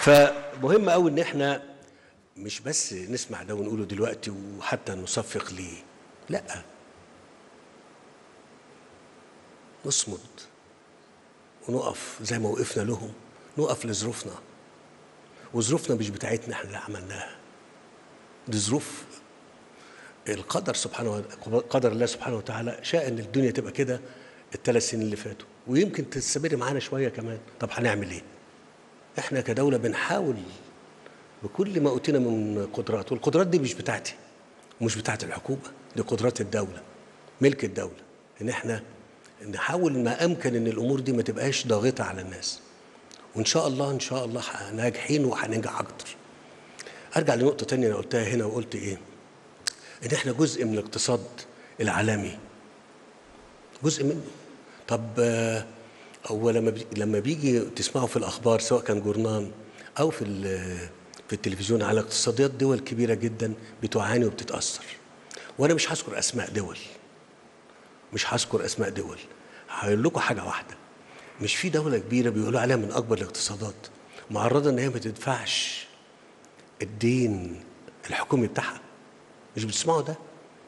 فمهم قوي ان احنا مش بس نسمع ده ونقوله دلوقتي وحتى نصفق ليه لا نصمد ونقف زي ما وقفنا لهم نقف لظروفنا وظروفنا مش بتاعتنا احنا اللي عملناها دي ظروف القدر سبحانه قدر الله سبحانه وتعالى شاء ان الدنيا تبقى كده الثلاث سنين اللي فاتوا ويمكن تستمر معانا شويه كمان طب هنعمل ايه؟ احنا كدوله بنحاول بكل ما اوتينا من قدرات والقدرات دي مش بتاعتي ومش بتاعت الحكومه دي قدرات الدوله ملك الدوله ان احنا نحاول ما امكن ان الامور دي ما تبقاش ضاغطه على الناس وان شاء الله ان شاء الله ناجحين وهننجح اكتر ارجع لنقطه تانية انا قلتها هنا وقلت ايه ان احنا جزء من الاقتصاد العالمي جزء منه طب آه، هو لما بي لما بيجي تسمعوا في الاخبار سواء كان جورنان او في ال- في التلفزيون على اقتصاديات دول كبيره جدا بتعاني وبتتاثر وانا مش هذكر اسماء دول مش هذكر اسماء دول هقول لكم حاجه واحده مش في دوله كبيره بيقولوا عليها من اكبر الاقتصادات معرضه ان هي ما تدفعش الدين الحكومي بتاعها مش بتسمعوا ده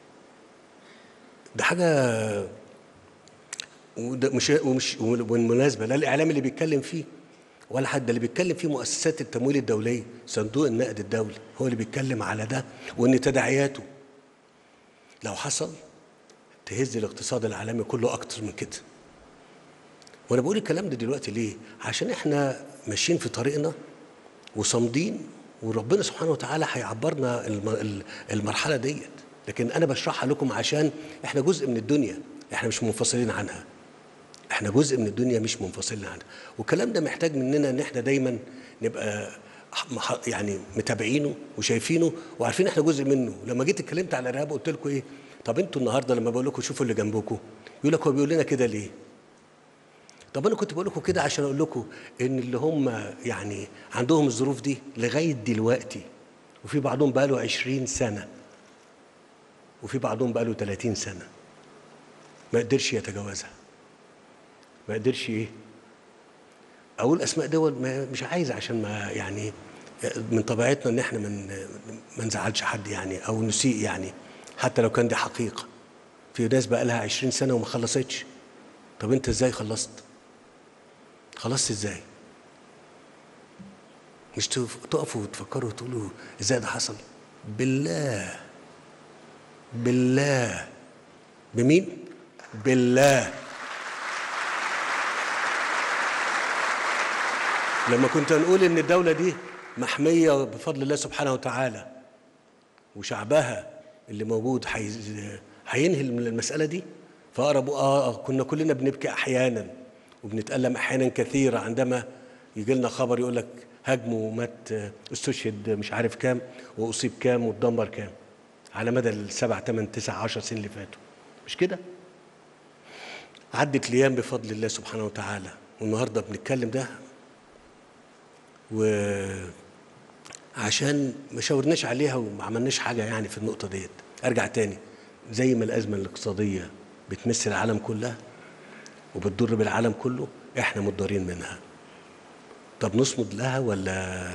ده حاجه وده مش ومش والمناسبه لا الاعلام اللي بيتكلم فيه ولا حد اللي بيتكلم فيه مؤسسات التمويل الدوليه صندوق النقد الدولي هو اللي بيتكلم على ده وان تداعياته لو حصل تهز الاقتصاد العالمي كله اكتر من كده وانا بقول الكلام ده دلوقتي ليه عشان احنا ماشيين في طريقنا وصامدين وربنا سبحانه وتعالى هيعبرنا الم- ال- المرحله ديت لكن انا بشرحها لكم عشان احنا جزء من الدنيا احنا مش منفصلين عنها احنا جزء من الدنيا مش منفصلين عنها والكلام ده محتاج مننا ان احنا دايما نبقى مح- يعني متابعينه وشايفينه وعارفين احنا جزء منه لما جيت اتكلمت على الارهاب قلت لكم ايه طب انتوا النهارده لما بقول لكم شوفوا اللي جنبكم يقول لك هو بيقول لنا كده ليه طب انا كنت بقول لكم كده عشان اقول لكم ان اللي هم يعني عندهم الظروف دي لغايه دلوقتي وفي بعضهم بقى له 20 سنه وفي بعضهم بقى له 30 سنه ما قدرش يتجاوزها ما قدرش ايه اقول اسماء دول ما مش عايز عشان ما يعني من طبيعتنا ان احنا من ما نزعلش حد يعني او نسيء يعني حتى لو كان دي حقيقه في ناس بقى لها 20 سنه وما خلصتش طب انت ازاي خلصت خلصت ازاي مش تف- تقفوا وتفكروا وتقولوا ازاي ده حصل بالله بالله بمين بالله لما كنت نقول ان الدوله دي محميه بفضل الله سبحانه وتعالى وشعبها اللي موجود حيز- هينهي من المساله دي فاقرب اه آه، كنا كلنا بنبكي احيانا وبنتالم احيانا كثيرا عندما يجي لنا خبر يقول لك هاجموا ومات آه، استشهد مش عارف كام واصيب كام واتدمر كام على مدى السبع ثمان تسع عشر سنين اللي فاتوا مش كده؟ عدت الايام بفضل الله سبحانه وتعالى والنهارده بنتكلم ده وعشان ما شاورناش عليها وما عملناش حاجه يعني في النقطه ديت ارجع تاني زي ما الازمه الاقتصاديه بتمس العالم كلها وبتضر بالعالم كله احنا متضررين منها طب نصمد لها ولا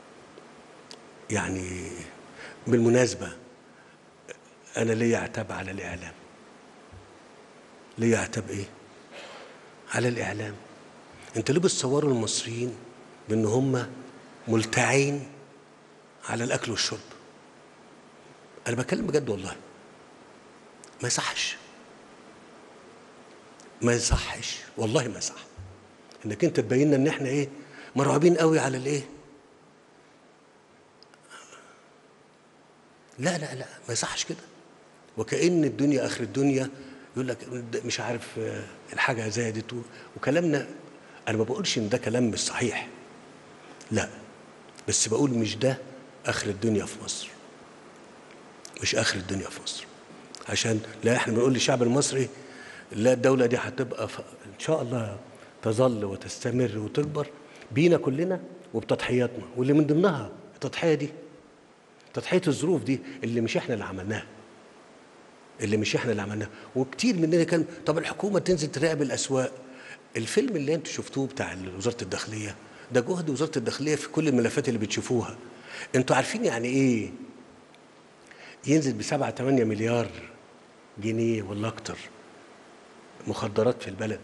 يعني بالمناسبه انا ليا عتاب على الاعلام ليا عتاب ايه على الاعلام انت ليه بتصوروا المصريين بان هم ملتعين على الاكل والشرب انا بتكلم بجد والله ما يصحش ما يصحش والله ما يصح انك انت تبين لنا ان احنا ايه مرعوبين قوي على الايه لا لا لا ما يصحش كده وكأن الدنيا آخر الدنيا يقول لك مش عارف آه، الحاجة زادت و- وكلامنا أنا ما بقولش إن ده كلام مش صحيح لا بس بقول مش ده آخر الدنيا في مصر مش آخر الدنيا في مصر عشان لا احنا بنقول للشعب المصري لا الدولة دي هتبقى ف... إن شاء الله تظل وتستمر وتكبر بينا كلنا وبتضحياتنا واللي من ضمنها التضحية دي تضحية الظروف دي اللي مش احنا اللي عملناها اللي مش احنا اللي عملناه وكتير مننا كان طب الحكومه تنزل تراقب الاسواق الفيلم اللي انتوا شفتوه بتاع وزاره الداخليه ده جهد وزاره الداخليه في كل الملفات اللي بتشوفوها انتوا عارفين يعني ايه ينزل ب 7 8 مليار جنيه ولا اكتر مخدرات في البلد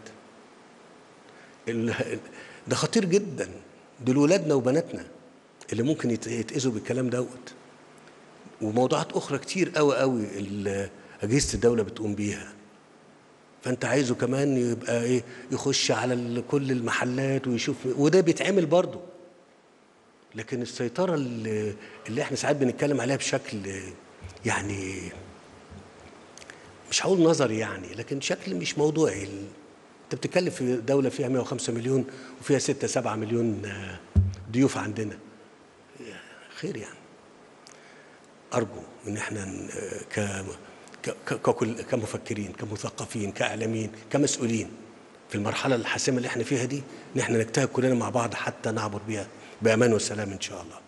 ال- ده خطير جدا دول ولادنا وبناتنا اللي ممكن يت- يتأذوا بالكلام دوت وموضوعات اخرى كتير قوي قوي ال- اجهزه الدوله بتقوم بيها فانت عايزه كمان يبقى ايه يخش على ال- كل المحلات ويشوف وده بيتعمل برضه لكن السيطره اللي, اللي احنا ساعات بنتكلم عليها بشكل يعني مش هقول نظري يعني لكن شكل مش موضوعي ال- انت بتتكلم في دوله فيها 105 مليون وفيها 6 7 مليون آه، ضيوف عندنا خير يعني ارجو ان احنا ن- ك ك- ك- ككل كمفكرين كمثقفين كاعلاميين كمسؤولين في المرحله الحاسمه اللي احنا فيها دي ان احنا نجتهد كلنا مع بعض حتى نعبر بها بامان وسلام ان شاء الله